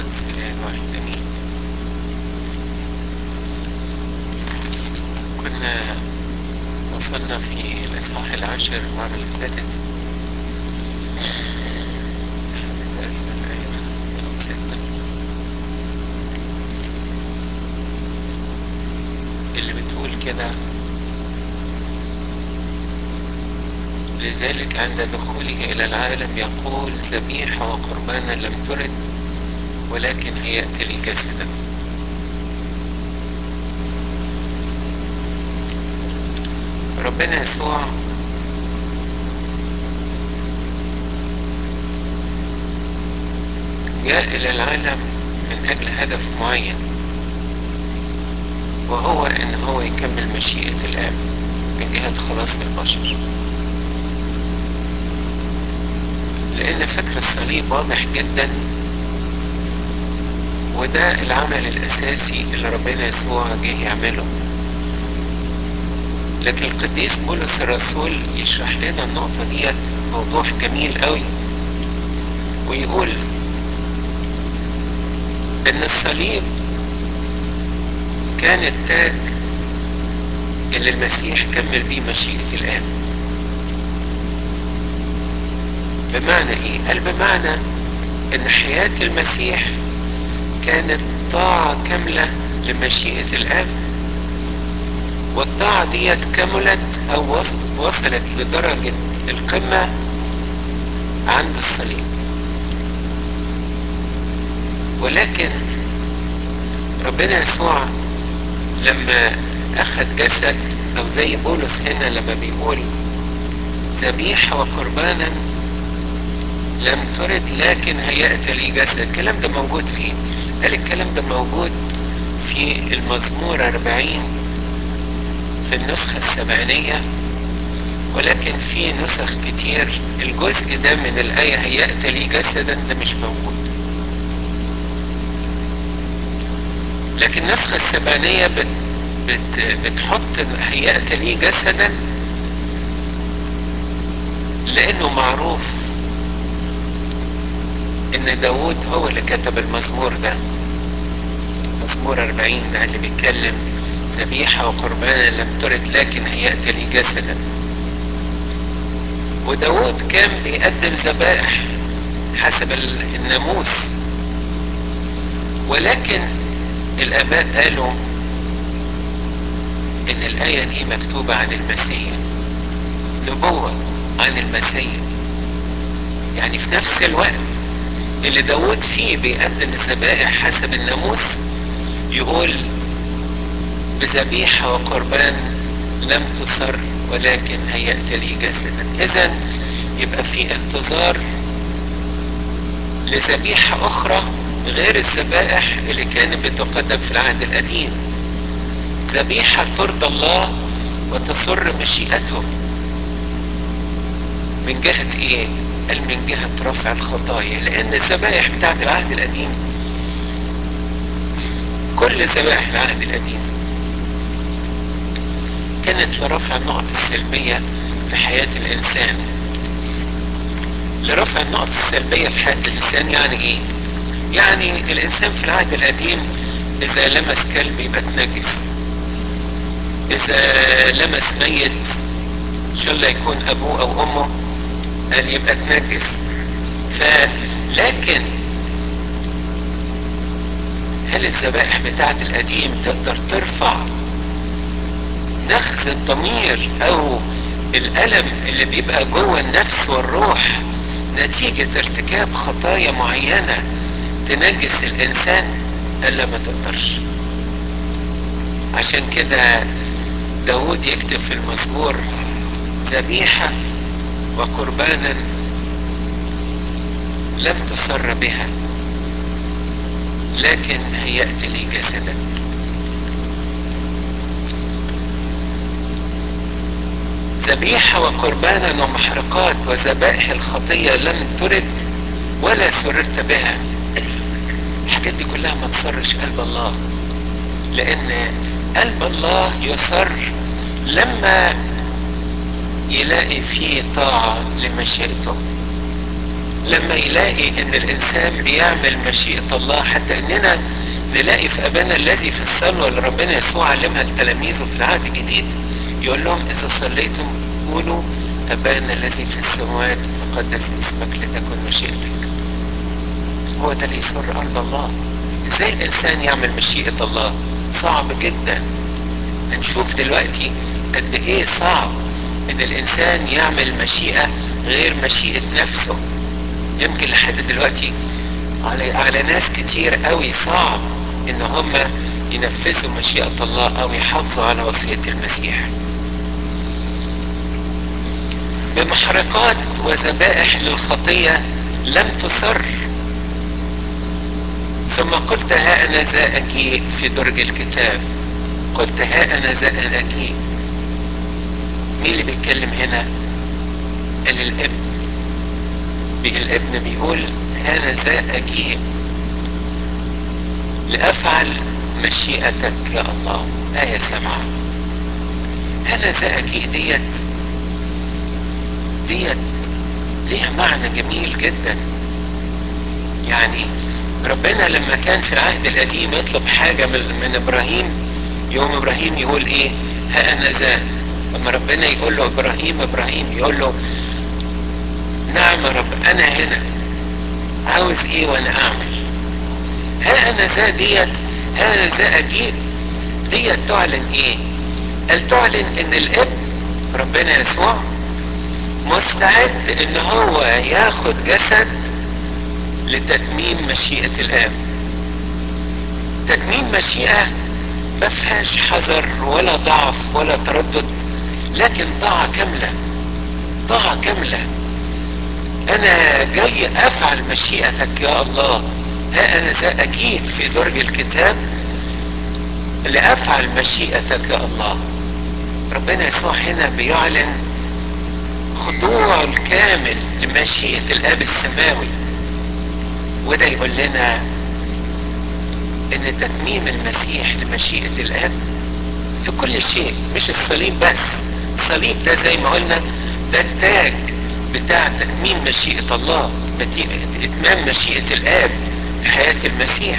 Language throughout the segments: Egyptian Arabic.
القدس الآن واحد أمين كنا وصلنا في الإصحاح العاشر المرة اللي فاتت تقريبا الآية خمسة أو ستة اللي بتقول كده لذلك عند دخوله إلى العالم يقول ذبيحة وقربانا لم ترد ولكن هيأت لي جسدا ربنا يسوع جاء إلى العالم من أجل هدف معين وهو إن هو يكمل مشيئة الآب من جهة خلاص البشر لأن فكر الصليب واضح جدا وده العمل الأساسي اللي ربنا يسوع جه يعمله لكن القديس بولس الرسول يشرح لنا النقطة ديت موضوع جميل قوي ويقول ان الصليب كان التاج اللي المسيح كمل بيه مشيئة الآب بمعنى ايه؟ قال بمعنى ان حياة المسيح كانت طاعة كاملة لمشيئة الآب والطاعة ديت كملت أو وصلت لدرجة القمة عند الصليب ولكن ربنا يسوع لما أخذ جسد أو زي بولس هنا لما بيقول ذبيحة وقربانا لم ترد لكن هيأت لي جسد الكلام ده موجود فين قال الكلام ده موجود في المزمور 40 في النسخة السبعينية ولكن في نسخ كتير الجزء ده من الآية هيأت لي جسدا ده مش موجود لكن النسخة السبعينية بت بت بتحط هيأت لي جسدا لأنه معروف إن داود هو اللي كتب المزمور ده مزمور 40 ده اللي بيتكلم ذبيحة وقربانا لم ترد لكن هيأت لي جسدا وداود كان بيقدم ذبائح حسب الناموس ولكن الآباء قالوا إن الآية دي مكتوبة عن المسيح نبوة عن المسيح يعني في نفس الوقت اللي داود فيه بيقدم الذبائح حسب الناموس يقول بذبيحة وقربان لم تصر ولكن هيأت لي جسدا إذا يبقى في انتظار لذبيحة أخرى غير الذبائح اللي كانت بتقدم في العهد القديم ذبيحة ترضى الله وتسر مشيئته من جهة ايه؟ قال من جهة رفع الخطايا لأن الذبائح بتاعت العهد القديم كل ذبائح العهد القديم كانت لرفع النقط السلبية في حياة الإنسان لرفع النقط السلبية في حياة الإنسان يعني إيه؟ يعني الإنسان في العهد القديم إذا لمس كلب يبقى تنجس إذا لمس ميت إن شاء الله يكون أبوه أو أمه قال يبقى تنجس فلكن هل الذبائح بتاعت القديم تقدر ترفع نخز الضمير او الالم اللي بيبقى جوه النفس والروح نتيجة ارتكاب خطايا معينة تنجس الانسان الا ما تقدرش عشان كده داود يكتب في المزمور ذبيحة وقربانا لم تسر بها لكن هيأت لي جسدا ذبيحة وقربانا ومحرقات وذبائح الخطية لم ترد ولا سررت بها الحاجات دي كلها ما تسرش قلب الله لأن قلب الله يسر لما يلاقي فيه طاعة لمشيئته لما يلاقي ان الانسان بيعمل مشيئة الله حتى اننا نلاقي في ابانا الذي في الصلوة اللي ربنا يسوع علمها لتلاميذه في العهد الجديد يقول لهم اذا صليتم قولوا ابانا الذي في السماوات تقدس اسمك لتكن مشيئتك هو ده اللي يسر ارض الله ازاي الانسان يعمل مشيئة الله صعب جدا هنشوف دلوقتي قد ايه صعب ان الانسان يعمل مشيئة غير مشيئة نفسه يمكن لحد دلوقتي على, على ناس كتير قوي صعب ان هم ينفذوا مشيئة الله او يحافظوا على وصية المسيح بمحرقات وذبائح للخطية لم تسر ثم قلت ها انا ذا اجيء في درج الكتاب قلت ها انا ذا انا اجيء مين اللي بيتكلم هنا قال الابن الابن بيقول انا ذا اجيء لافعل مشيئتك يا الله آية سبعة أنا ذا أجيء ديت ديت ليها معنى جميل جدا يعني ربنا لما كان في العهد القديم يطلب حاجة من, من إبراهيم يوم إبراهيم يقول إيه ها أنا ذا لما ربنا يقول له إبراهيم إبراهيم يقول له نعم يا رب أنا هنا عاوز إيه وأنا أعمل ها أنا ذا ديت ها أنا ذا أجيء ديت تعلن إيه قال تعلن إن الابن ربنا يسوع مستعد إن هو ياخد جسد لتتميم مشيئة الآب تتميم مشيئة ما فيهاش حذر ولا ضعف ولا تردد لكن طاعة كاملة طاعة كاملة أنا جاي أفعل مشيئتك يا الله ها أنا ذا أجيء في درج الكتاب لأفعل مشيئتك يا الله ربنا يسوع هنا بيعلن خضوعه الكامل لمشيئة الآب السماوي وده يقول لنا ان تتميم المسيح لمشيئة الاب في كل شيء مش الصليب بس الصليب ده زي ما قلنا ده التاج بتاع تتميم مشيئة الله اتمام مشيئة الاب في حياة المسيح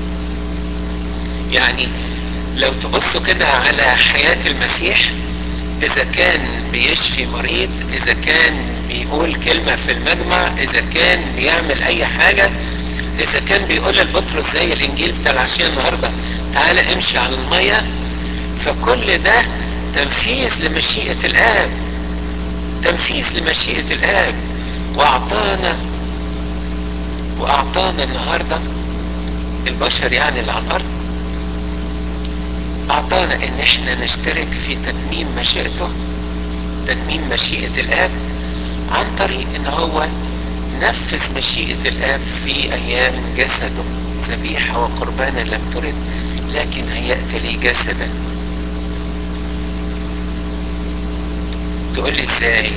يعني لو تبصوا كده على حياة المسيح اذا كان بيشفي مريض اذا كان بيقول كلمة في المجمع اذا كان بيعمل اي حاجة اذا كان بيقول لبطرس زي الانجيل بتاع العشية النهاردة تعالى امشي على المية فكل ده تنفيذ لمشيئة الاب تنفيذ لمشيئة الاب واعطانا واعطانا النهاردة البشر يعني اللي على الارض اعطانا ان احنا نشترك في تتميم مشيئته تتميم مشيئة الاب عن طريق ان هو نفذ مشيئة الاب في ايام جسده ذبيحة وقربانا لم ترد لكن هيأت لي جسدا تقول لي ازاي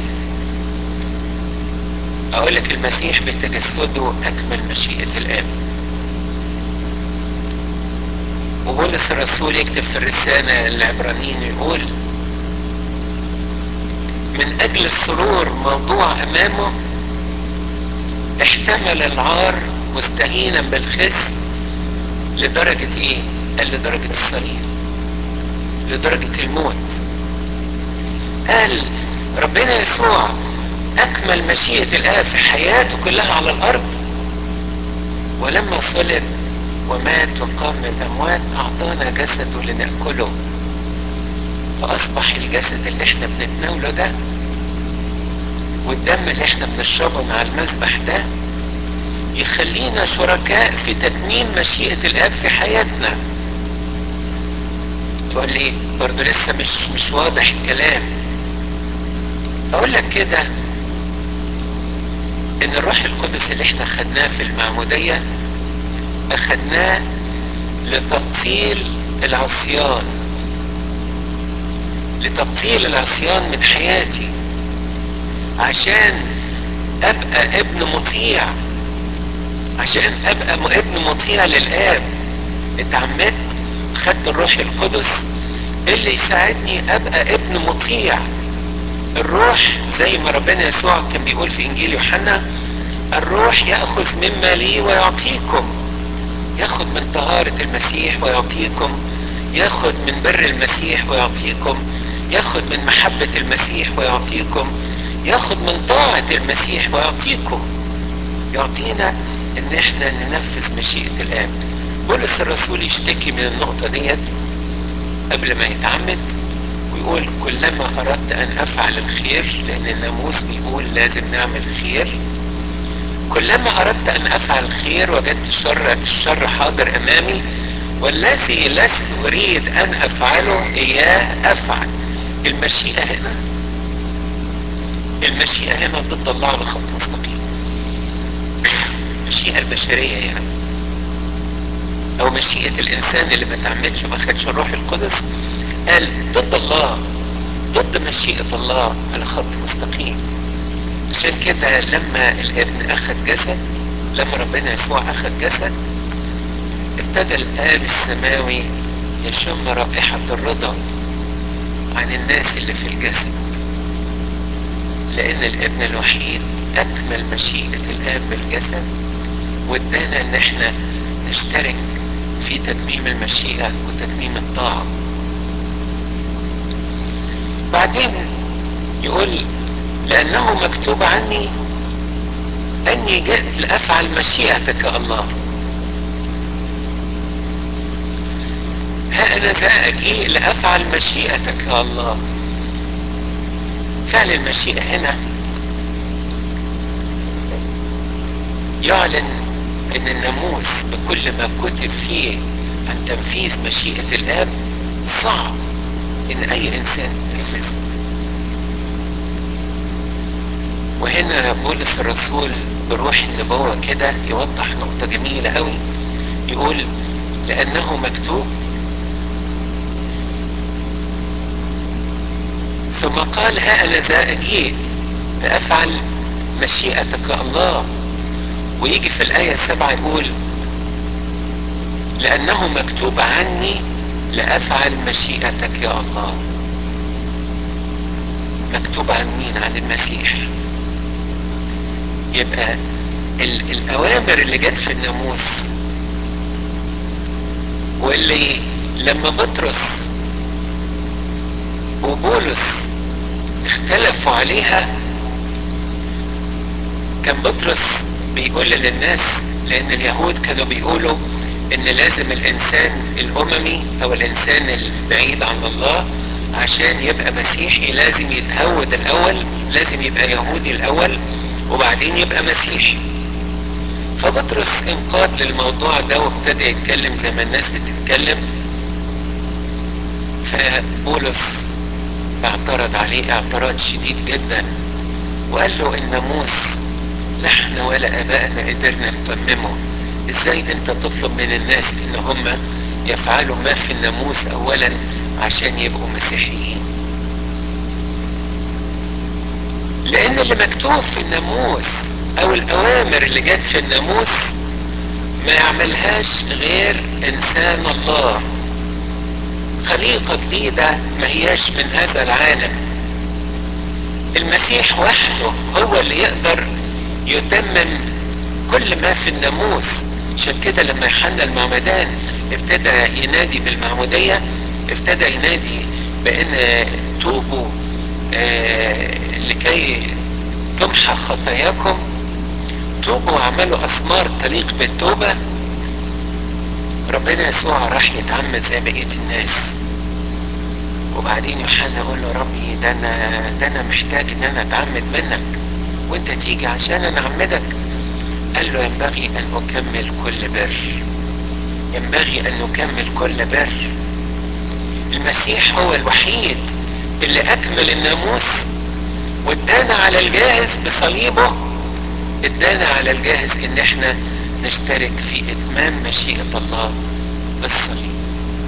اقول لك المسيح بتجسده اكمل مشيئة الاب وبولس الرسول يكتب في الرسالة العبرانيين يقول من اجل السرور موضوع امامه احتمل العار مستهينا بالخزي لدرجة ايه قال لدرجة الصليب لدرجة الموت قال ربنا يسوع اكمل مشيئة الاب في حياته كلها على الارض ولما صلب ومات وقام من الاموات اعطانا جسده لناكله فاصبح الجسد اللي احنا بنتناوله ده والدم اللي احنا بنشربه مع المذبح ده يخلينا شركاء في تتميم مشيئة الاب في حياتنا تقول لي برضه لسه مش مش واضح الكلام اقول لك كده ان الروح القدس اللي احنا خدناه في المعمودية اخدناه لتبطيل العصيان لتبطيل العصيان من حياتي عشان ابقى ابن مطيع عشان ابقى ابن مطيع للاب اتعمدت خدت الروح القدس اللي يساعدني ابقى ابن مطيع الروح زي ما ربنا يسوع كان بيقول في انجيل يوحنا الروح يأخذ مما لي ويعطيكم ياخد من طهارة المسيح ويعطيكم ياخد من بر المسيح ويعطيكم ياخد من محبة المسيح ويعطيكم ياخد من طاعة المسيح ويعطيكم يعطينا ان احنا ننفذ مشيئة الاب بولس الرسول يشتكي من النقطة ديت قبل ما يتعمد ويقول كلما اردت ان افعل الخير لان الناموس بيقول لازم نعمل خير كلما اردت ان افعل الخير وجدت الشر الشر حاضر امامي والذي لست اريد ان افعله اياه افعل المشيئه هنا المشيئه هنا ضد الله على خط مستقيم المشيئه البشريه يعني او مشيئه الانسان اللي ما تعمدش وما خدش الروح القدس قال ضد الله ضد مشيئه الله على خط مستقيم عشان كده لما الابن اخذ جسد لما ربنا يسوع اخذ جسد ابتدى الاب السماوي يشم رائحة الرضا عن الناس اللي في الجسد لان الابن الوحيد اكمل مشيئة الاب بالجسد وادانا ان احنا نشترك في تتميم المشيئة وتتميم الطاعة بعدين يقول لأنه مكتوب عني أني جئت لأفعل مشيئتك يا الله ها أنا ذا أجيء لأفعل مشيئتك يا الله فعل المشيئة هنا يعلن أن الناموس بكل ما كتب فيه عن تنفيذ مشيئة الآب صعب أن أي إنسان ينفذه وهنا بولس الرسول بروح النبوة كده يوضح نقطة جميلة قوي يقول لأنه مكتوب ثم قال ها أنا ذا أجيء لأفعل مشيئتك الله ويجي في الآية السبعة يقول لأنه مكتوب عني لأفعل مشيئتك يا الله مكتوب عن مين عن المسيح يبقى ال الأوامر اللي جت في الناموس واللي لما بطرس وبولس اختلفوا عليها كان بطرس بيقول للناس لأن اليهود كانوا بيقولوا إن لازم الإنسان الأممي أو الإنسان البعيد عن الله عشان يبقى مسيحي لازم يتهود الأول لازم يبقى يهودي الأول وبعدين يبقى مسيحي فبطرس انقاد للموضوع ده وابتدى يتكلم زي ما الناس بتتكلم فبولس اعترض عليه اعتراض شديد جدا وقال له الناموس لا احنا ولا ابائنا قدرنا نتممه ازاي انت تطلب من الناس ان هم يفعلوا ما في الناموس اولا عشان يبقوا مسيحيين لان اللي مكتوب في الناموس او الاوامر اللي جت في الناموس ما يعملهاش غير انسان الله خليقة جديدة ما هياش من هذا العالم المسيح وحده هو اللي يقدر يتمم كل ما في الناموس عشان كده لما يوحنا المعمدان ابتدى ينادي بالمعمودية ابتدى ينادي بان توبوا آه لكي تمحى خطاياكم توبوا واعملوا اسمار تليق بالتوبة ربنا يسوع راح يتعمد زي بقية الناس وبعدين يوحنا يقول له ربي ده انا ده انا محتاج ان انا اتعمد منك وانت تيجي عشان انا اعمدك قال له ينبغي ان اكمل كل بر ينبغي ان نكمل كل بر المسيح هو الوحيد اللي اكمل الناموس وادانا على الجاهز بصليبه ادانا على الجاهز ان احنا نشترك في اتمام مشيئة الله بالصليب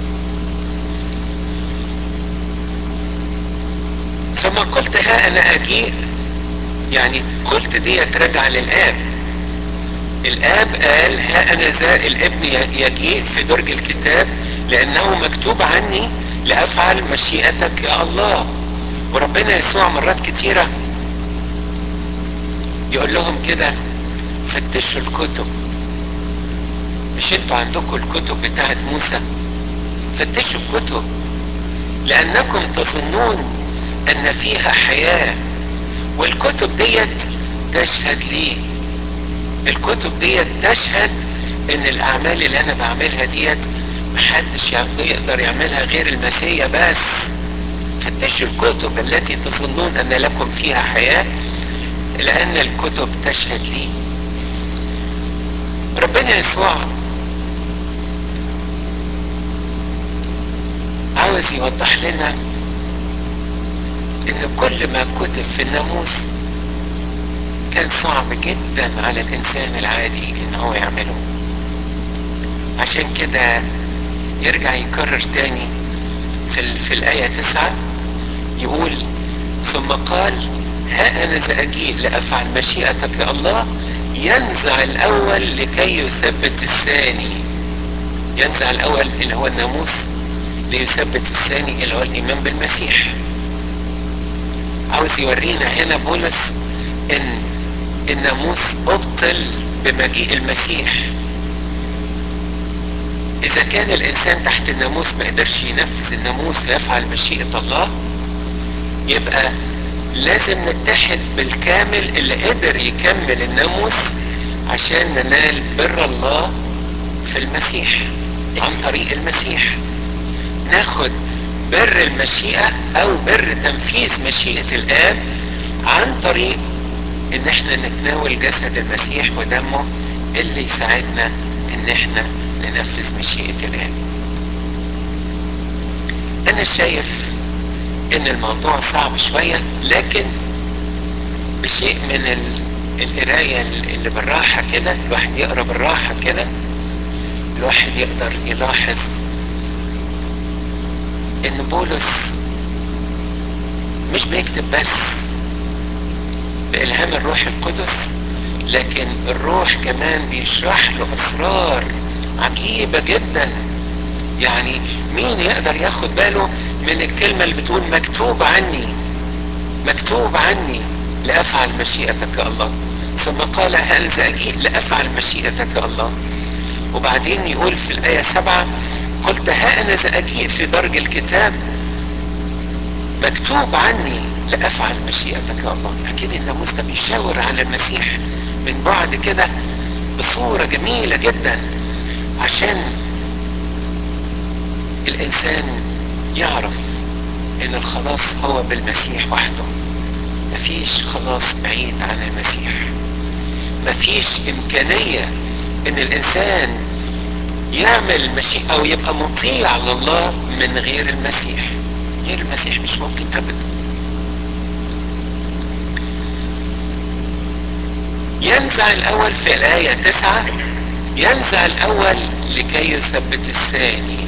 ثم قلت ها انا اجيء يعني قلت دي راجعة للاب الاب قال ها انا ذا الابن يجيء في درج الكتاب لانه مكتوب عني لافعل مشيئتك يا الله وربنا يسوع مرات كتيرة يقول لهم كده فتشوا الكتب مش انتوا عندكم الكتب بتاعت موسى فتشوا الكتب لانكم تظنون ان فيها حياة والكتب ديت تشهد لي الكتب ديت تشهد ان الاعمال اللي انا بعملها ديت محدش يقدر يعملها غير المسيح بس فتشوا الكتب التي تظنون ان لكم فيها حياة لان الكتب تشهد لي ربنا يسوع عاوز يوضح لنا ان كل ما كتب في الناموس كان صعب جدا على الانسان العادي ان هو يعمله عشان كده يرجع يكرر تاني في, ال... في الآية تسعة يقول ثم قال ها أنا أجيء لأفعل مشيئتك يا الله ينزع الأول لكي يثبت الثاني ينزع الأول اللي هو الناموس ليثبت الثاني اللي هو الإيمان بالمسيح عاوز يورينا هنا بولس إن الناموس أبطل بمجيء المسيح إذا كان الإنسان تحت الناموس ما قدرش ينفذ الناموس ويفعل مشيئة الله يبقى لازم نتحد بالكامل اللي قدر يكمل الناموس عشان ننال بر الله في المسيح عن طريق المسيح ناخد بر المشيئة أو بر تنفيذ مشيئة الآب عن طريق إن احنا نتناول جسد المسيح ودمه اللي يساعدنا إن احنا ننفذ مشيئة الآب أنا شايف إن الموضوع صعب شوية لكن بشيء من القراية اللي بالراحة كده الواحد يقرا بالراحة كده الواحد يقدر يلاحظ إن بولس مش بيكتب بس بإلهام الروح القدس لكن الروح كمان بيشرح له أسرار عجيبة جدا يعني مين يقدر ياخد باله من الكلمة اللي بتقول مكتوب عني مكتوب عني لأفعل مشيئتك يا الله ثم قال هذا أجيء لأفعل مشيئتك يا الله وبعدين يقول في الآية سبعة قلت ها أنا أجيء في درج الكتاب مكتوب عني لأفعل مشيئتك يا الله أكيد الناموس ده بيشاور على المسيح من بعد كده بصورة جميلة جدا عشان الإنسان يعرف إن الخلاص هو بالمسيح وحده مفيش خلاص بعيد عن المسيح مفيش إمكانية إن الإنسان يعمل مشيئة أو يبقى مطيع لله من غير المسيح غير المسيح مش ممكن أبدا ينزع الأول في الآية تسعة ينزع الأول لكي يثبت الثاني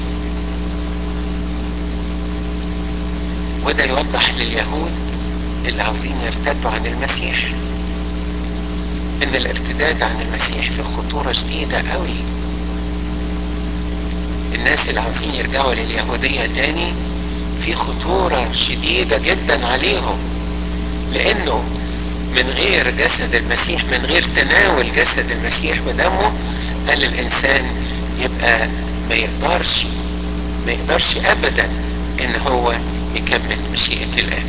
وده يوضح لليهود اللي عاوزين يرتدوا عن المسيح ان الارتداد عن المسيح في خطورة شديدة قوي الناس اللي عاوزين يرجعوا لليهودية تاني في خطورة شديدة جدا عليهم لانه من غير جسد المسيح من غير تناول جسد المسيح ودمه قال الانسان يبقى ما يقدرش ما يقدرش ابدا ان هو يكمل مشيئة الآب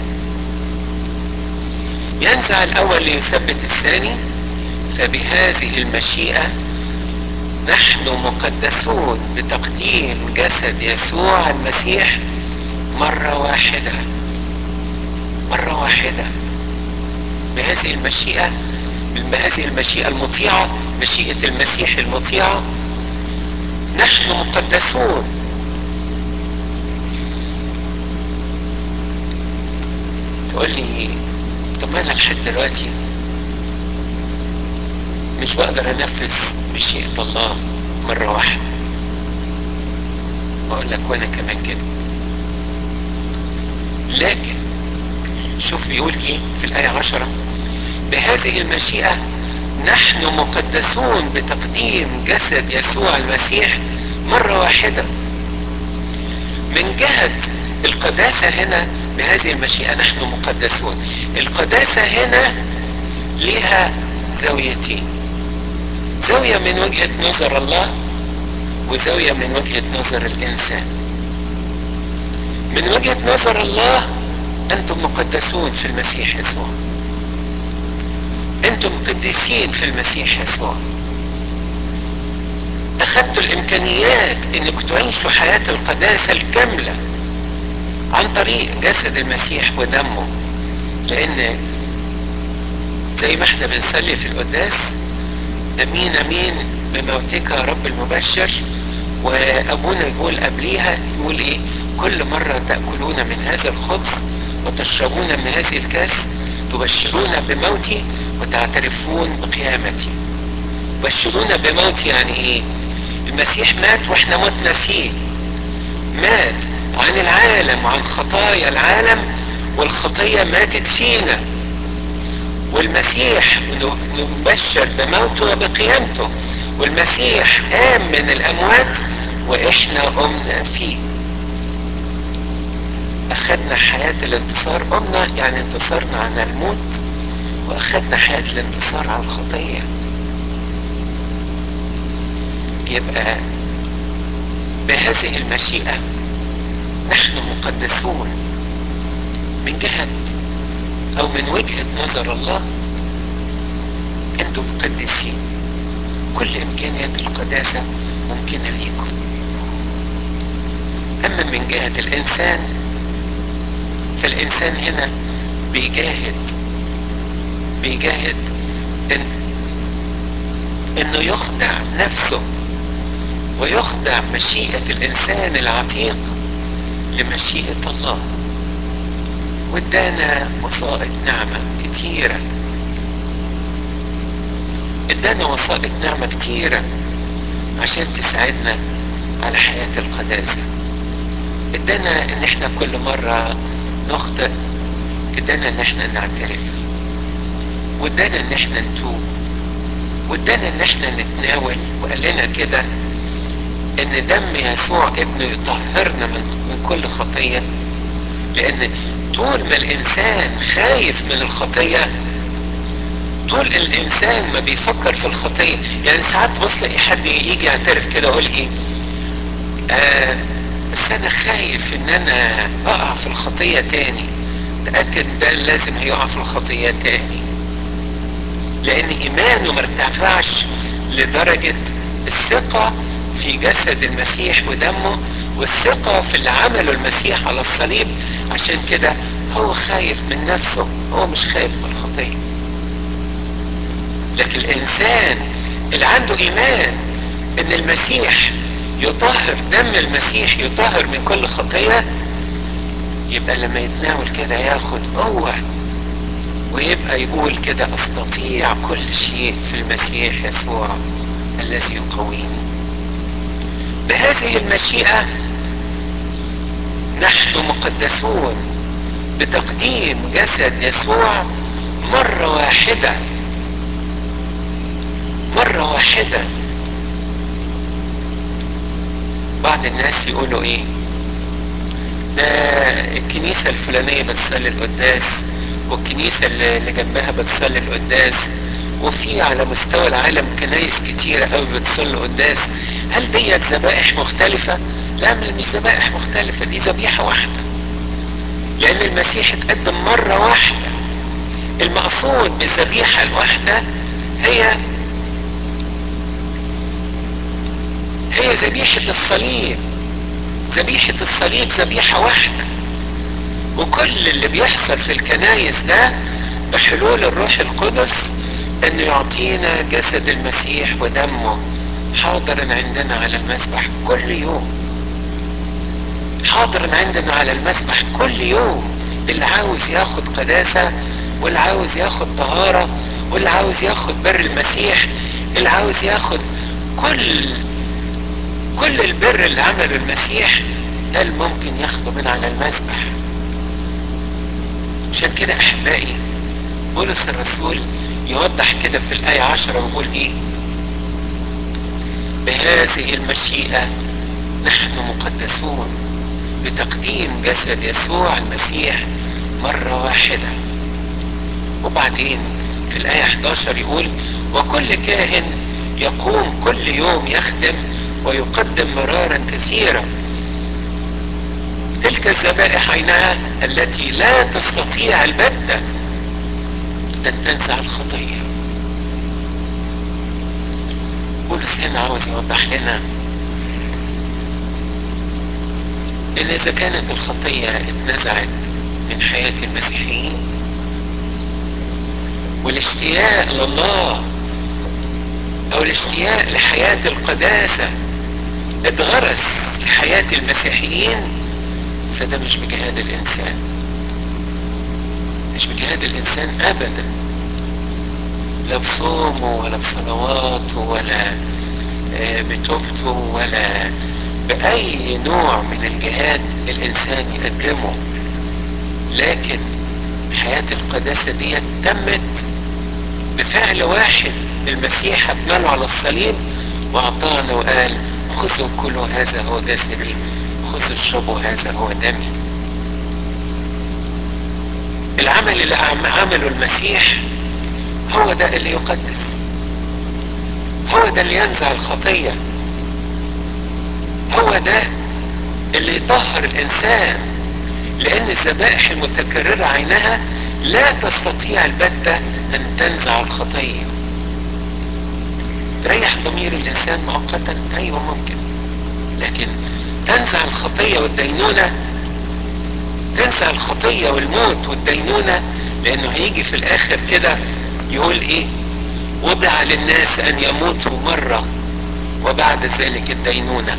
ينزع الأول ليثبت الثاني فبهذه المشيئة نحن مقدسون بتقديم جسد يسوع المسيح مرة واحدة مرة واحدة بهذه المشيئة بهذه المشيئة المطيعة مشيئة المسيح المطيعة نحن مقدسون تقول لي طب ما انا لحد دلوقتي مش بقدر انفذ مشيئة الله مرة واحدة اقول لك وانا كمان كده لكن شوف بيقول ايه في الآية عشرة بهذه المشيئة نحن مقدسون بتقديم جسد يسوع المسيح مرة واحدة من جهة القداسة هنا بهذه المشيئة نحن مقدسون القداسة هنا لها زاويتين زاوية من وجهة نظر الله وزاوية من وجهة نظر الإنسان من وجهة نظر الله أنتم مقدسون في المسيح يسوع أنتم قديسين في المسيح يسوع أخذتوا الإمكانيات أنكم تعيشوا حياة القداسة الكاملة عن طريق جسد المسيح ودمه لأن زي ما احنا بنصلي في القداس امين امين بموتك يا رب المبشر وابونا يقول قبليها يقول ايه كل مرة تأكلون من هذا الخبز وتشربون من هذه الكاس تبشرون بموتي وتعترفون بقيامتي بشرون بموتي يعني ايه المسيح مات واحنا متنا فيه مات عن العالم عن خطايا العالم والخطية ماتت فينا والمسيح نبشر بموته وبقيامته والمسيح قام من الأموات وإحنا قمنا فيه أخذنا حياة الانتصار قمنا يعني انتصرنا عن الموت وأخذنا حياة الانتصار على الخطية يبقى بهذه المشيئة نحن مقدسون من جهة او من وجهة نظر الله انتم مقدسين كل امكانيات القداسة ممكنة ليكم اما من جهة الانسان فالانسان هنا بيجاهد بيجاهد إن انه يخضع نفسه ويخضع مشيئة الانسان العتيق لمشيئة الله وادانا وسائط نعمة كتيرة ادانا وسائط نعمة كتيرة عشان تساعدنا على حياة القداسة ادانا ان احنا كل مرة نخطئ ادانا ان احنا نعترف وادانا ان احنا نتوب وادانا ان احنا نتناول وقال لنا كده ان دم يسوع ابنه يطهرنا من, من كل خطيه لان طول ما الانسان خايف من الخطيه طول الانسان ما بيفكر في الخطيه يعني ساعات تبص لاقي حد يجي يعترف كده يقول ايه آه بس انا خايف ان انا اقع في الخطيه تاني تاكد ده لازم هيقع في الخطيه تاني لان ايمانه ما ارتفعش لدرجه الثقه في جسد المسيح ودمه والثقة في اللي عمله المسيح على الصليب عشان كده هو خايف من نفسه هو مش خايف من الخطية لكن الإنسان اللي عنده إيمان إن المسيح يطهر دم المسيح يطهر من كل خطية يبقى لما يتناول كده ياخد قوة ويبقى يقول كده أستطيع كل شيء في المسيح يسوع الذي يقويني بهذه المشيئة نحن مقدسون بتقديم جسد يسوع مرة واحدة مرة واحدة بعض الناس يقولوا ايه ده الكنيسة الفلانية بتصلي القداس والكنيسة اللي جنبها بتصلي القداس وفي على مستوى العالم كنايس كتيرة قوي بتصلي قداس هل ديت ذبائح مختلفة؟ لا مش ذبائح مختلفة دي ذبيحة واحدة لأن المسيح اتقدم مرة واحدة المقصود بالذبيحة الواحدة هي هي ذبيحة الصليب ذبيحة الصليب ذبيحة واحدة وكل اللي بيحصل في الكنايس ده بحلول الروح القدس انه يعطينا جسد المسيح ودمه حاضرا عندنا على المسبح كل يوم حاضرا عندنا على المسبح كل يوم اللي عاوز ياخد قداسة واللي عاوز ياخد طهارة واللي عاوز ياخد بر المسيح اللي عاوز ياخد كل كل البر اللي عمله المسيح قال ممكن ياخده من على المسبح عشان كده احبائي بولس الرسول يوضح كده في الآية عشرة ويقول ايه بهذه المشيئة نحن مقدسون بتقديم جسد يسوع المسيح مرة واحدة وبعدين في الآية 11 يقول وكل كاهن يقوم كل يوم يخدم ويقدم مرارا كثيرة تلك الذبائح عينها التي لا تستطيع البتة أن تنزع الخطية بولس هنا عاوز يوضح لنا ان اذا كانت الخطية اتنزعت من حياة المسيحيين والاشتياق لله او الاشتياق لحياة القداسة اتغرس في حياة المسيحيين فده مش بجهاد الانسان مش بجهاد الانسان ابدا لا بصومه ولا بصلواته ولا بتوبته ولا بأي نوع من الجهاد الإنسان يقدمه لكن حياة القداسة دي تمت بفعل واحد المسيح أكمله على الصليب وأعطانا وقال خذوا كلوا هذا هو جسدي خذوا اشربوا هذا هو دمي العمل اللي عمله المسيح هو ده اللي يقدس هو ده اللي ينزع الخطية هو ده اللي يطهر الإنسان لأن الذبائح المتكررة عينها لا تستطيع البتة أن تنزع الخطية تريح ضمير الإنسان مؤقتا أيوة ممكن لكن تنزع الخطية والدينونة تنزع الخطية والموت والدينونة لأنه هيجي في الآخر كده يقول إيه وضع للناس أن يموتوا مرة وبعد ذلك الدينونة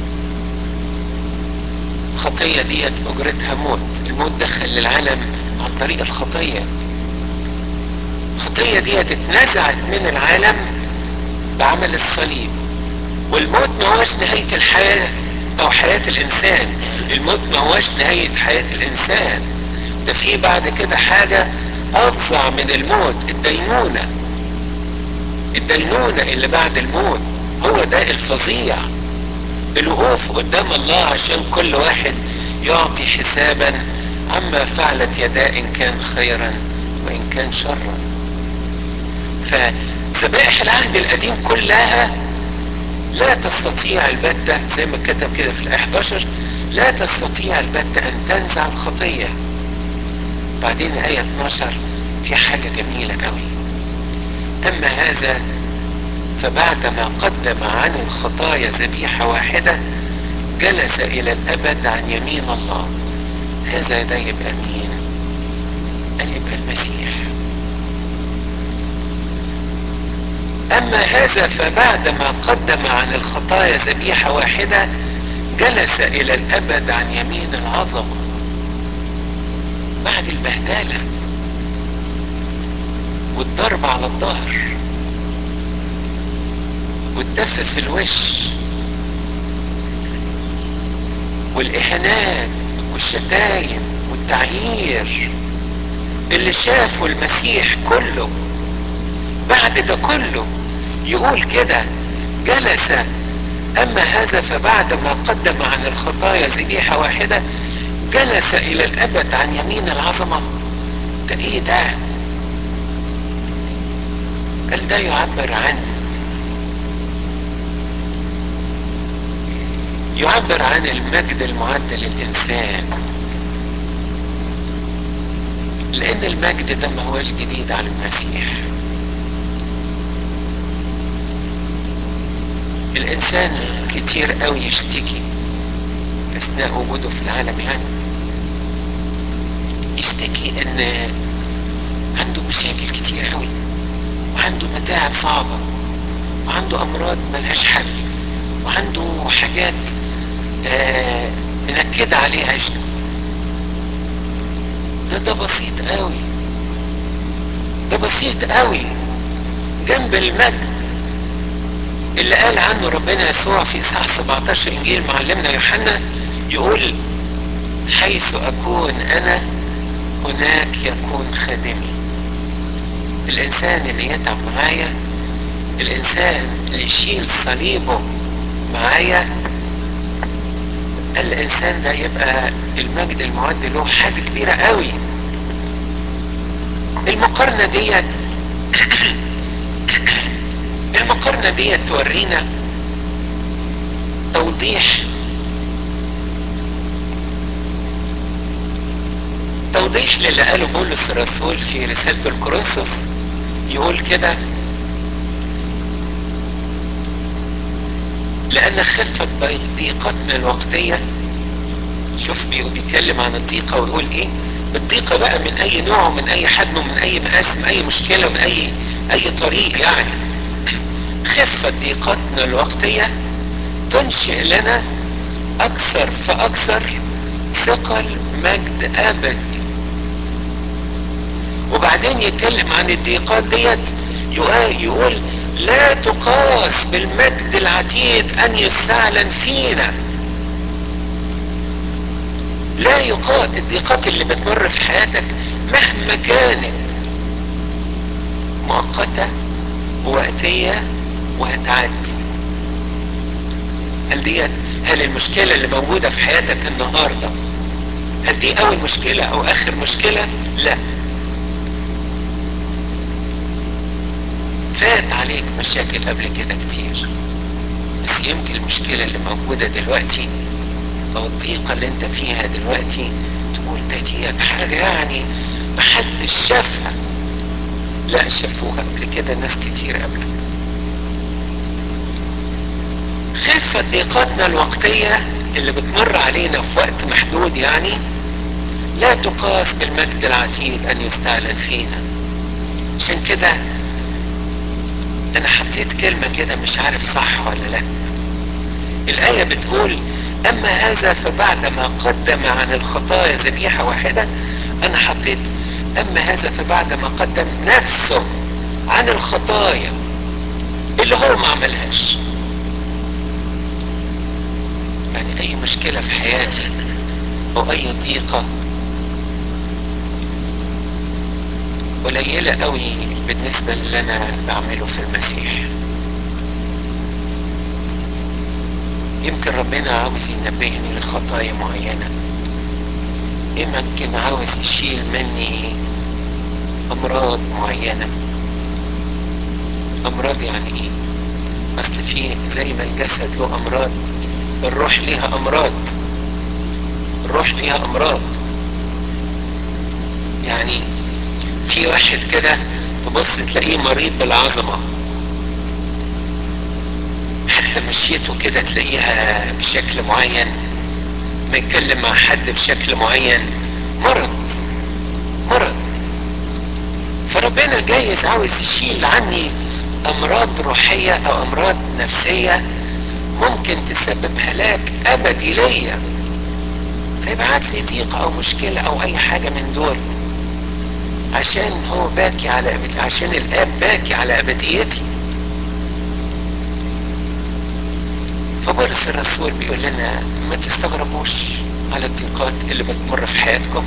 الخطية ديت أجرتها موت الموت دخل للعالم عن طريق الخطية الخطية ديت اتنزعت من العالم بعمل الصليب والموت ما هوش نهاية الحياة أو حياة الإنسان الموت ما هوش نهاية حياة الإنسان ده في بعد كده حاجة أفظع من الموت الدينونة الدينونة اللي بعد الموت هو ده الفظيع الوقوف قدام الله عشان كل واحد يعطي حسابا عما فعلت يداه إن كان خيرا وإن كان شرا فذبائح العهد القديم كلها لا تستطيع البتة زي ما كتب كده في الآية 11 لا تستطيع البتة أن تنزع الخطية بعدين آية 12 في حاجة جميلة قوي أما هذا فبعدما قدم عن الخطايا ذبيحة واحدة جلس إلى الأبد عن يمين الله هذا ده يبقى مين؟ قال يبقى المسيح أما هذا فبعدما قدم عن الخطايا ذبيحة واحدة جلس إلى الأبد عن يمين العظمة بعد البهدلة والضرب على الظهر والدف في الوش والإهانات والشتايم والتعيير اللي شافه المسيح كله بعد ده كله يقول كده جلس أما هذا فبعد ما قدم عن الخطايا ذبيحة واحدة جلس إلى الأبد عن يمين العظمة ده إيه ده؟ قال ده يعبر عن يعبر عن المجد المعد للإنسان لأن المجد ده ما هوش جديد على المسيح الإنسان كتير قوي يشتكي أثناء وجوده في العالم يعني يشتكي إن عنده مشاكل كتير قوي وعنده متاعب صعبة وعنده أمراض ملهاش حل وعنده حاجات آه منكدة عليه عيشته ده ده بسيط قوي ده بسيط قوي جنب المجد اللي قال عنه ربنا يسوع في اصحاح 17 انجيل معلمنا يوحنا يقول حيث اكون انا هناك يكون خادمي الانسان اللي يتعب معايا الانسان اللي يشيل صليبه معايا الانسان ده يبقى المجد المعد له حاجه كبيره قوي المقارنه ديت المقارنة دي تورينا توضيح توضيح للي قاله بولس الرسول في رسالته الكورنثوس يقول كده لأن خفة ضيقتنا الوقتية شوف بيتكلم عن الضيقة ويقول ايه الضيقة بقى من اي نوع ومن اي حجم ومن اي مقاس من اي مشكلة ومن اي اي طريق يعني خفة ضيقتنا الوقتية تنشئ لنا اكثر فاكثر ثقل مجد ابدي وبعدين يتكلم عن الضيقات ديت يقول لا تقاس بالمجد العتيد ان يستعلن فينا لا يقال الضيقات اللي بتمر في حياتك مهما كانت مؤقتة ووقتية وهتعدي هل ديت هل المشكلة اللي موجودة في حياتك النهاردة هل دي أول مشكلة أو آخر مشكلة؟ لا فات عليك مشاكل قبل كده كتير بس يمكن المشكلة اللي موجودة دلوقتي او الضيقه اللي انت فيها دلوقتي تقول ده ديت حاجه يعني محدش شافها لا شافوها قبل كده ناس كتير قبلك خفة ضيقاتنا الوقتية اللي بتمر علينا في وقت محدود يعني لا تقاس بالمجد العتيد ان يستعلن فينا عشان كده انا حطيت كلمة كده مش عارف صح ولا لا الآية بتقول أما هذا فبعدما قدم عن الخطايا ذبيحة واحدة أنا حطيت أما هذا فبعدما قدم نفسه عن الخطايا اللي هو ما عملهاش يعني أي مشكلة في حياتي أو أي ضيقة قليلة قوي بالنسبة اللي أنا بعمله في المسيح يمكن ربنا عاوز ينبهني لخطايا معينة يمكن عاوز يشيل مني أمراض معينة أمراض يعني إيه؟ أصل في زي ما الجسد له أمراض الروح ليها أمراض الروح ليها أمراض يعني في واحد كده تبص تلاقيه مريض بالعظمه حتى مشيته كده تلاقيها بشكل معين ما يتكلم مع حد بشكل معين مرض مرض فربنا جايز عاوز يشيل عني امراض روحية او امراض نفسية ممكن تسبب هلاك ابدي ليا فيبعت لي ضيقة او مشكلة او اي حاجة من دول عشان هو باكي على ابدي عشان الاب باكي على ابديتي فبولس الرسول بيقول لنا ما تستغربوش على الضيقات اللي بتمر في حياتكم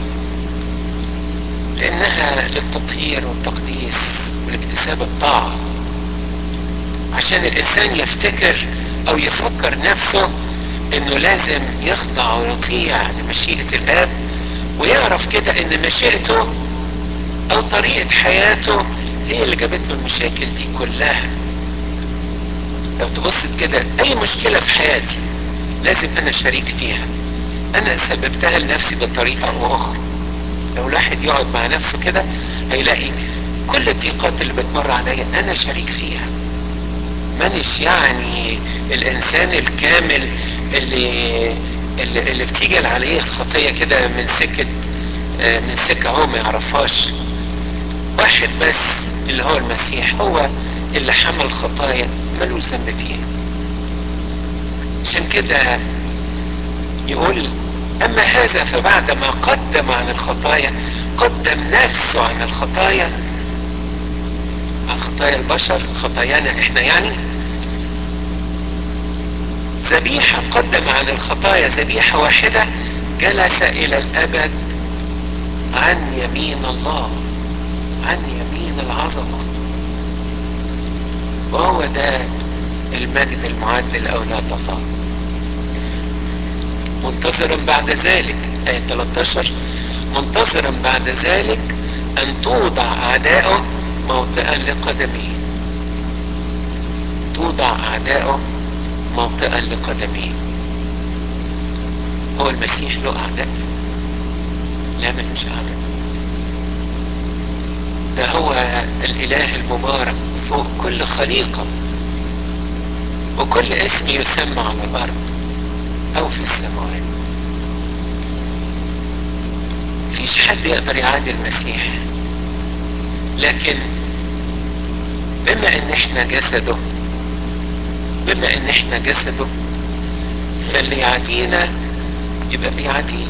لانها للتطهير والتقديس ولاكتساب الطاعة عشان الانسان يفتكر او يفكر نفسه انه لازم يخضع ويطيع لمشيئة الاب ويعرف كده ان مشيئته او طريقة حياته هي اللي جابت له المشاكل دي كلها لو تبص كده اي مشكلة في حياتي لازم انا شريك فيها انا سببتها لنفسي بطريقة او اخرى لو الواحد يقعد مع نفسه كده هيلاقي كل الضيقات اللي بتمر عليا انا شريك فيها مانيش يعني الانسان الكامل اللي اللي, اللي بتيجي عليه الخطية كده من سكة من سكة هو ما يعرفهاش واحد بس اللي هو المسيح هو اللي حمل خطايا ملوش ذنب فيها عشان كده يقول اما هذا فبعد ما قدم عن الخطايا قدم نفسه عن الخطايا عن خطايا البشر خطايانا احنا يعني ذبيحة قدم عن الخطايا ذبيحة واحدة جلس الى الابد عن يمين الله عن يمين العظمة وهو ده المجد المعد لأولاد الله منتظرا بعد ذلك آية 13 منتظرا بعد ذلك أن توضع أعداؤه موطئا لقدمه توضع اعدائه موطئا لقدميه هو المسيح له اعداء لا ملوش اعداء ده هو الاله المبارك فوق كل خليقة وكل اسم يسمى على الارض او في السماوات مفيش حد يقدر يعادي المسيح لكن بما ان احنا جسده بما ان احنا جسده فاللي يعادينا يبقى بيعاديه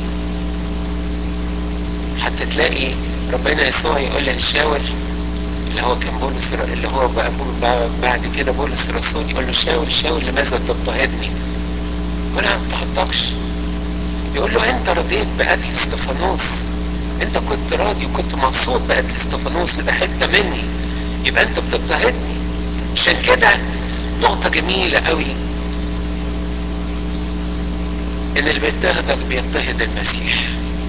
حتى تلاقي ربنا يسوع يقول للشاول اللي هو كان بولس اللي هو بقى بعد كده بولس الرسول يقول له شاول شاول لماذا تضطهدني؟ يقول انا ما اضطهدتكش يقول له انت رضيت بقتل استفانوس انت كنت راضي وكنت مبسوط بقتل استفانوس وده حته مني يبقى انت بتضطهدني عشان كده نقطة جميلة قوي ان اللي بيضطهدك بيضطهد المسيح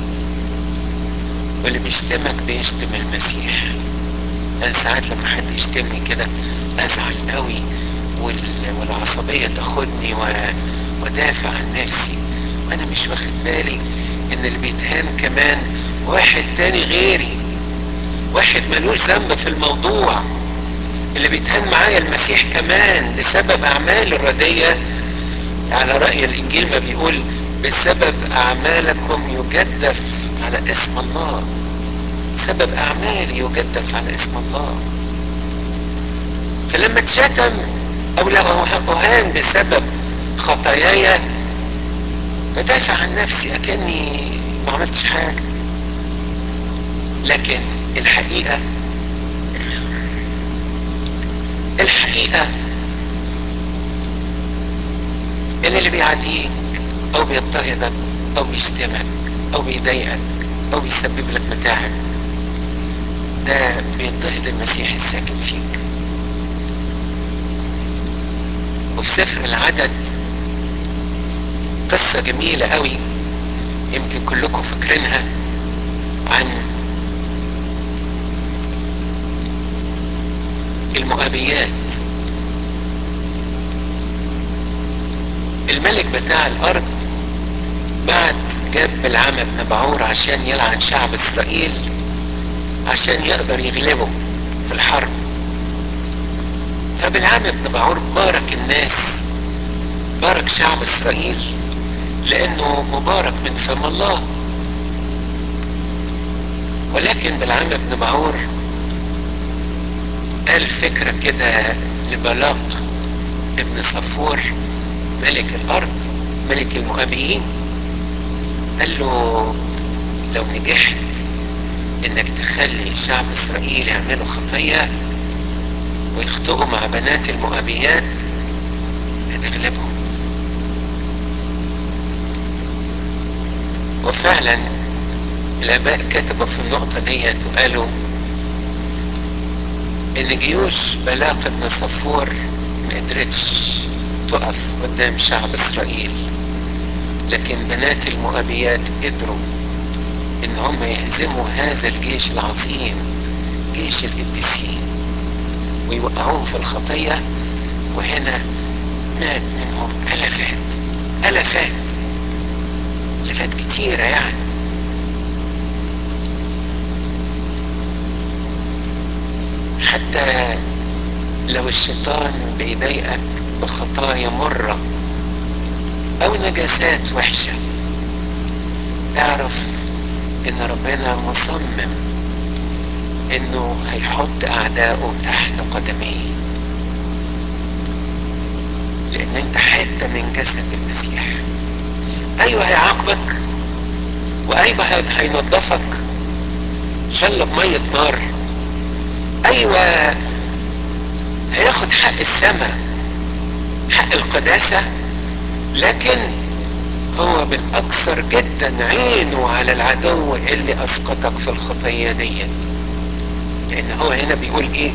واللي بيشتمك بيشتم المسيح انا ساعات لما حد يشتمني كده ازعل قوي والعصبية تاخدني ودافع عن نفسي وانا مش واخد بالي ان اللي بيتهان كمان واحد تاني غيري واحد ملوش ذنب في الموضوع اللي بيتهان معايا المسيح كمان بسبب اعمال الردية على رأي الانجيل ما بيقول بسبب اعمالكم يجدف على اسم الله بسبب اعمالي يجدف على اسم الله فلما اتشتم او لو اهان بسبب خطاياي بدافع عن نفسي اكني ما عملتش حاجه لكن الحقيقه الحقيقه ان اللي بيعاديك او بيضطهدك او بيشتمك او بيضايقك او بيسبب لك متاعب ده بيضطهد المسيح الساكن فيك وفي سفر العدد قصة جميلة قوي يمكن كلكم فاكرينها عن المؤابيات الملك بتاع الارض بعت جاب بالعم بن بعور عشان يلعن شعب اسرائيل عشان يقدر يغلبه في الحرب فبالعم بن بعور بارك الناس بارك شعب اسرائيل لانه مبارك من فم الله ولكن بالعم بن بعور قال فكرة كده لبلاق ابن صفور ملك الارض ملك المؤابيين قال له لو نجحت انك تخلي شعب اسرائيل يعملوا خطية ويخطئوا مع بنات المؤابيات هتغلبهم وفعلا الاباء كتبوا في النقطة ديت وقالوا ان جيوش بلاق بن صفور ما قدرتش تقف قدام شعب اسرائيل لكن بنات المؤابيات قدروا ان هم يهزموا هذا الجيش العظيم جيش القديسين ويوقعوهم في الخطية وهنا مات منهم الافات الافات الافات كتيرة يعني حتى لو الشيطان بيضايقك بخطايا مرة او نجاسات وحشة اعرف ان ربنا مصمم انه هيحط اعدائه تحت قدميه لان انت حتة من جسد المسيح ايوه هيعاقبك وايوه هينظفك شل بمية نار ايوه هياخد حق السماء حق القداسة لكن هو بالاكثر جدا عينه على العدو اللي اسقطك في الخطية ديت لان هو هنا بيقول ايه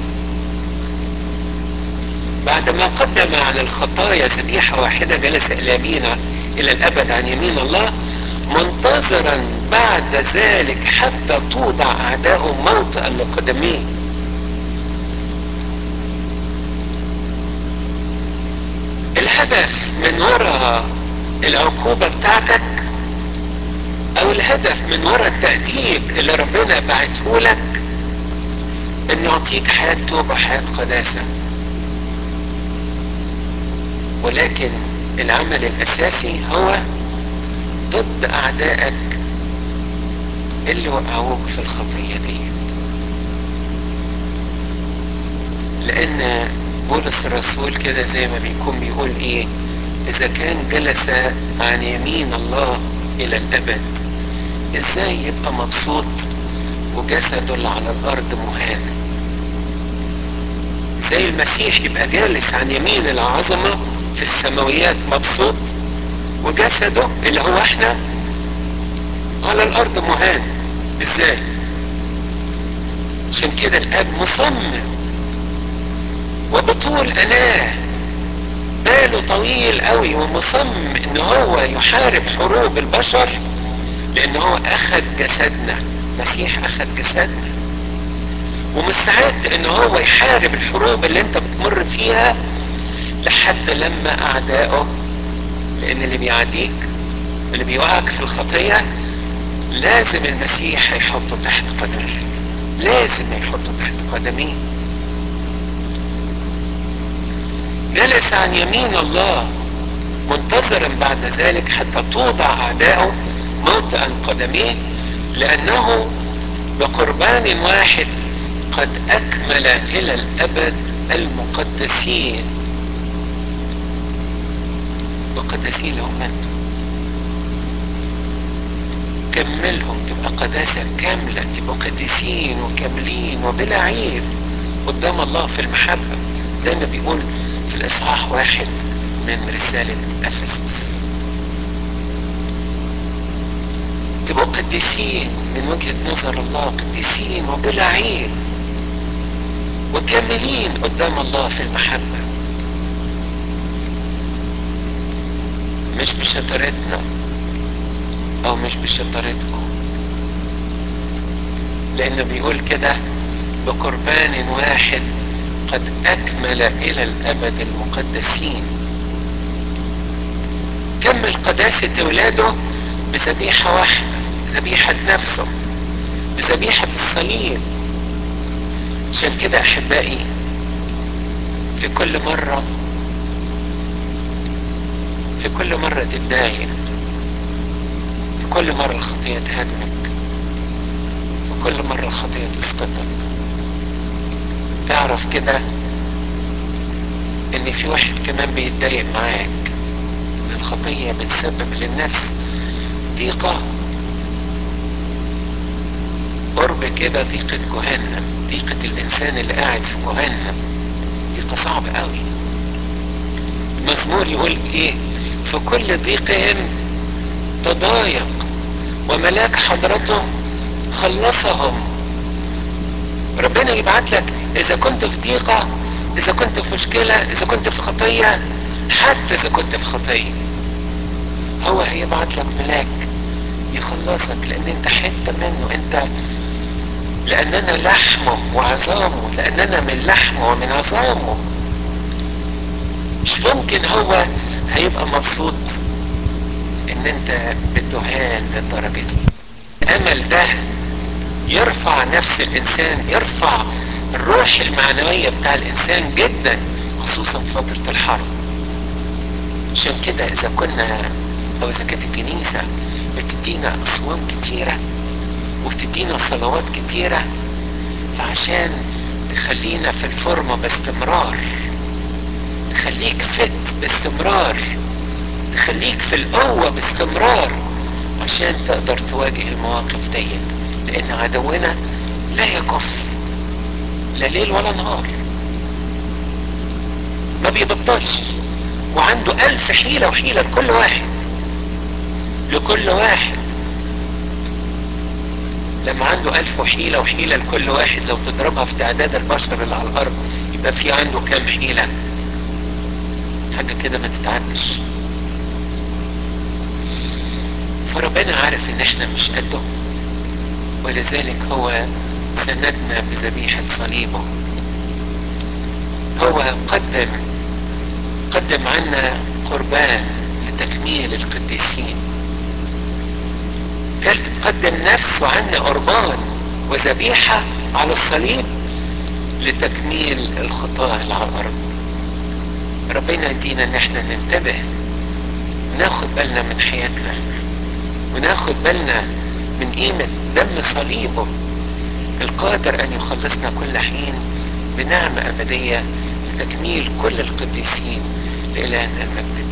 بعد ما قدم على الخطايا ذبيحة واحدة جلس الى يمين الى الابد عن يمين الله منتظرا بعد ذلك حتى توضع اعداؤه موطئا لقدميه الهدف من وراء العقوبة بتاعتك او الهدف من وراء التأديب اللي ربنا بعته لك ان يعطيك حياة توبة حياة قداسة ولكن العمل الاساسي هو ضد اعدائك اللي وقعوك في الخطية ديت لان بولس الرسول كده زي ما بيكون بيقول ايه اذا كان جلس عن يمين الله الى الابد ازاي يبقى مبسوط وجسده اللي على الارض مهان زي المسيح يبقى جالس عن يمين العظمة في السماويات مبسوط وجسده اللي هو احنا على الارض مهان ازاي عشان كده الاب مصمم وبطول اناه باله طويل قوي ومصمم ان هو يحارب حروب البشر لان هو اخذ جسدنا مسيح اخذ جسدنا ومستعد ان هو يحارب الحروب اللي انت بتمر فيها لحد لما اعدائه لان اللي بيعاديك اللي بيوقعك في الخطية لازم المسيح هيحطه تحت قدميه لازم يحطه تحت قدميه جلس عن يمين الله منتظرا بعد ذلك حتى توضع اعدائه موطئا قدميه لانه بقربان واحد قد اكمل الى الابد المقدسين مقدسين هم انتم كملهم تبقى قداسة كاملة تبقوا قديسين وكاملين وبلا عيب قدام الله في المحبة زي ما بيقول في الإصحاح واحد من رسالة أفسس تبقوا قديسين من وجهة نظر الله قديسين وبلا عيب وكاملين قدام الله في المحبة مش بشطارتنا او مش بشطارتكم لانه بيقول كده بقربان واحد قد اكمل الى الابد المقدسين كمل قداسة اولاده بذبيحة واحدة ذبيحة نفسه بذبيحة الصليب عشان كده احبائي في كل مرة في كل مرة تتضايق في كل مرة الخطية تهاجمك في كل مرة الخطية تسقطك اعرف كده ان في واحد كمان بيتضايق معاك ان الخطية بتسبب للنفس ضيقة قرب كده ضيقة جهنم ضيقة الانسان اللي قاعد في جهنم ضيقة صعبة قوي المزمور يقول ايه في كل ضيقهم تضايق وملاك حضرته خلصهم ربنا يبعت لك اذا كنت في ضيقة اذا كنت في مشكلة اذا كنت في خطية حتى اذا كنت في خطية هو هيبعت لك ملاك يخلصك لان انت حتة منه انت لاننا لحمه وعظامه لاننا من لحمه ومن عظامه مش ممكن هو هيبقى مبسوط ان انت بتهان للدرجة دي الامل ده يرفع نفس الانسان يرفع الروح المعنوية بتاع الانسان جدا خصوصا في فترة الحرب عشان كده اذا كنا او اذا كانت الكنيسة بتدينا اصوام كتيرة وتدينا صلوات كتيرة فعشان تخلينا في الفورمة باستمرار تخليك فت باستمرار تخليك في القوة باستمرار عشان تقدر تواجه المواقف ديت لان عدونا لا يكف لا ليل ولا نهار ما بيبطلش وعنده الف حيلة وحيلة لكل واحد لكل واحد لما عنده الف وحيلة وحيلة لكل واحد لو تضربها في تعداد البشر اللي على الارض يبقى في عنده كام حيلة حاجة كده ما تتعدش فربنا عارف ان احنا مش قده ولذلك هو سندنا بذبيحة صليبه هو قدم قدم عنا قربان لتكميل القديسين قال تقدم نفسه عنا قربان وذبيحة على الصليب لتكميل الخطاة اللي على الأرض ربنا يدينا ان احنا ننتبه وناخد بالنا من حياتنا وناخد بالنا من قيمة دم صليبه القادر ان يخلصنا كل حين بنعمة ابدية لتكميل كل القديسين لإلهنا المجد